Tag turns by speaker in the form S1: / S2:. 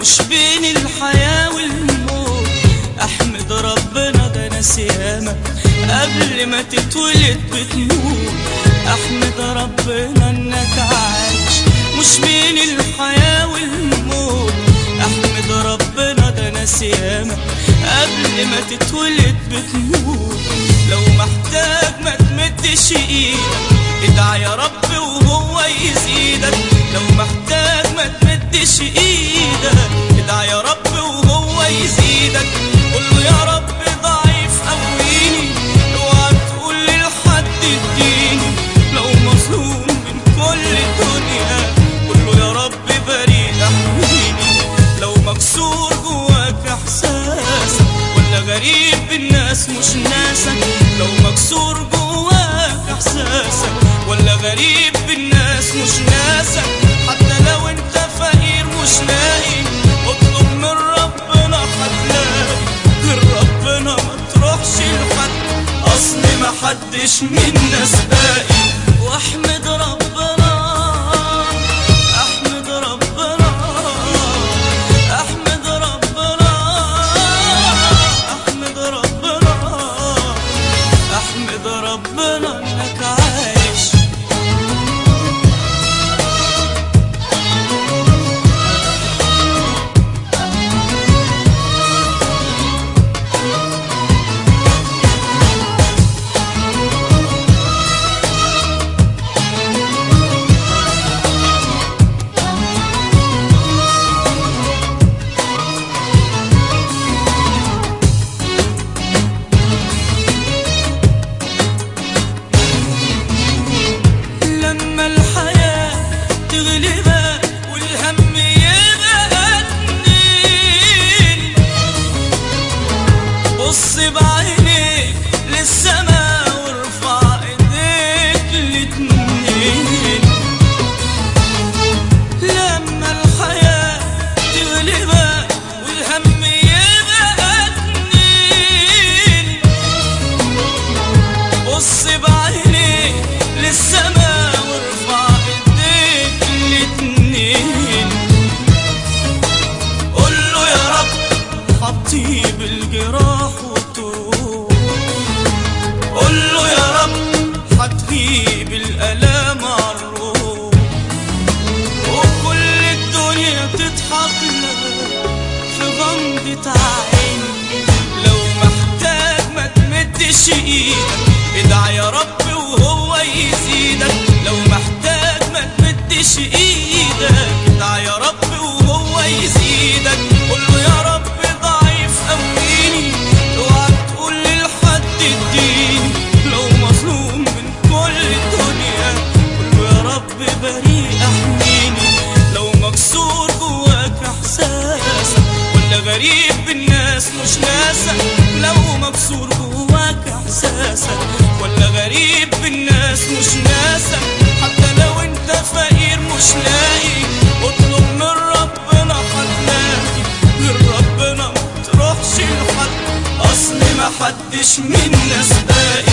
S1: مش بين الحياة والموت احمد ربنا ده ناس ياما قبل ما تتولد بتموت احمد ربنا انك عايش مش بين الحياة والموت احمد ربنا ده ناس ياما قبل ما تتولد بتموت لو محتاج ما تمدش ايدك ادعى يا رب وهو يزيدك لو محتاج ما تمدش ايدك ادعى يا رب وهو يزيدك قول له يا رب ضعيف قويني اوعى تقول لحد اديني لو مظلوم من كل الدنيا قول له يا رب بريء احميني لو مكسور جواك احساسك ولا غريب بالناس مش ناسك لو مكسور جواك احساسك ولا غريب بالناس مش ناسك حتى لو انت فقير مش لاقي اطلب من ربنا هتلاقي غير ربنا ما تروحش لحد اصل ما حدش منا سباقي واحمد ربنا احمد ربنا احمد ربنا احمد ربنا احمد ربنا انك عايش لما الحياة تغلبك والهم يبقى اتنين بص بعينيك للسما وارفع ايديك الاتنين لما الحياة تغلبك والهم يبقى اتنين بص بعينيك للسما وارفع ايديك الاتنين قول له يا رب حطيب الجراح وتروح قول له يا رب هتغيب الالام عالروح وكل الدنيا تضحك لك في غمضة عين لو محتاج ما تمدش ايدك ادعى يا رب وهو يزيدك لو محتاج ما تمدش ايدك ادعى يا رب وهو يزيدك قول له يا رب ضعيف قويني اوعى تقول لحد اديني لو مظلوم من كل الدنيا قول له يا رب بريء احميني لو مكسور جواك احساسك ولا غريب بالناس مش ناسك لو مكسور جواك احساسك ولا غريب بالناس مش ناسك حتى لو انت فقير مش لاقي اطلب من ربنا هتلاقي غير ربنا ما تروحش لحد اصل ما حدش منا سباقي